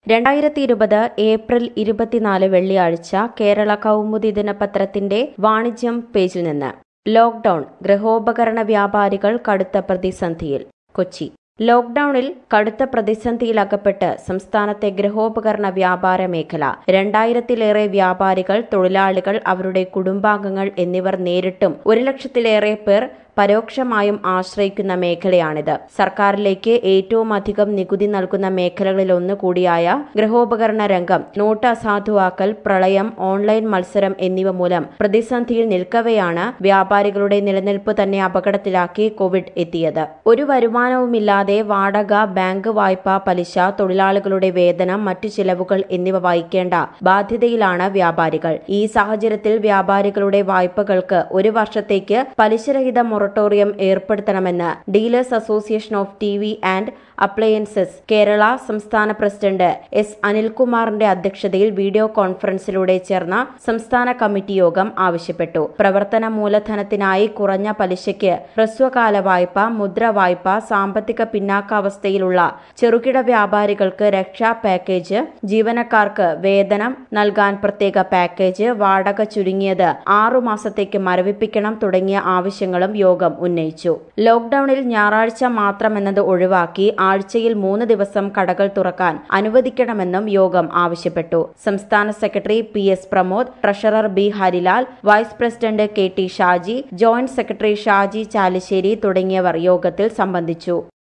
രണ്ടായിരത്തി ഇരുപത് ഏപ്രിൽ ഇരുപത്തിനാല് വെള്ളിയാഴ്ച കേരള കൗമുദി ദിനപത്രത്തിന്റെ വാണിജ്യം പേജിൽ നിന്ന് ലോക്ഡൌൺ ഗൃഹോപകരണ വ്യാപാരികൾ കടുത്ത പ്രതിസന്ധിയിൽ കൊച്ചി ലോക്ഡൌണിൽ കടുത്ത പ്രതിസന്ധിയിലകപ്പെട്ട് സംസ്ഥാനത്തെ ഗൃഹോപകരണ വ്യാപാര മേഖല രണ്ടായിരത്തിലേറെ വ്യാപാരികൾ തൊഴിലാളികൾ അവരുടെ കുടുംബാംഗങ്ങൾ എന്നിവർ നേരിട്ടും ഒരു ലക്ഷത്തിലേറെ പേർ പരോക്ഷമായും ആശ്രയിക്കുന്ന മേഖലയാണിത് സർക്കാരിലേക്ക് ഏറ്റവും അധികം നികുതി നൽകുന്ന മേഖലകളിലൊന്നു കൂടിയായ ഗൃഹോപകരണ രംഗം നോട്ട് അസാധുവാക്കൽ പ്രളയം ഓൺലൈൻ മത്സരം എന്നിവ മൂലം പ്രതിസന്ധിയിൽ നിൽക്കവെയാണ് വ്യാപാരികളുടെ നിലനിൽപ്പ് തന്നെ അപകടത്തിലാക്കി കോവിഡ് എത്തിയത് ഒരു വരുമാനവുമില്ലാതെ വാടക ബാങ്ക് വായ്പ പലിശ തൊഴിലാളികളുടെ വേതനം മറ്റു ചിലവുകൾ എന്നിവ വഹിക്കേണ്ട ബാധ്യതയിലാണ് വ്യാപാരികൾ ഈ സാഹചര്യത്തിൽ വ്യാപാരികളുടെ വായ്പകൾക്ക് ഒരു വർഷത്തേക്ക് പലിശരഹിത മൊറട്ടോറിയം ഏർപ്പെടുത്തണമെന്ന് dealers association of T V and appliances Kerala സംസ്ഥാന പ്രസിഡന്റ് എസ് അനിൽകുമാറിന്റെ അധ്യക്ഷതയിൽ വീഡിയോ കോൺഫറൻസിലൂടെ ചേർന്ന സംസ്ഥാന കമ്മിറ്റി യോഗം ആവശ്യപ്പെട്ടു പ്രവർത്തന മൂലധനത്തിനായി കുറഞ്ഞ പലിശയ്ക്ക് ഹ്രസ്വകാല വായ്പ മുദ്ര വായ്പ സാമ്പത്തിക പിന്നാക്കാവസ്ഥയിലുള്ള ചെറുകിട വ്യാപാരികൾക്ക് രക്ഷാ പാക്കേജ് ജീവനക്കാർക്ക് വേതനം നൽകാൻ പ്രത്യേക പാക്കേജ് വാടക ചുരുങ്ങിയത് ആറു മാസത്തേക്ക് മരവിപ്പിക്കണം തുടങ്ങിയ ആവശ്യങ്ങളും യോഗം ഉന്നയിച്ചു ലോക്ഡൌണിൽ ഞായറാഴ്ച മാത്രമെന്നത് ഒഴിവാക്കി ആഴ്ചയിൽ മൂന്ന് ദിവസം കടകൾ തുറക്കാൻ അനുവദിക്കണമെന്നും യോഗം ആവശ്യപ്പെട്ടു സംസ്ഥാന secretary P S Pramod treasurer B Harilal vice president K T Shaji joint secretary Shaji Chalissery തുടങ്ങിയവർ യോഗത്തിൽ സംബന്ധിച്ചു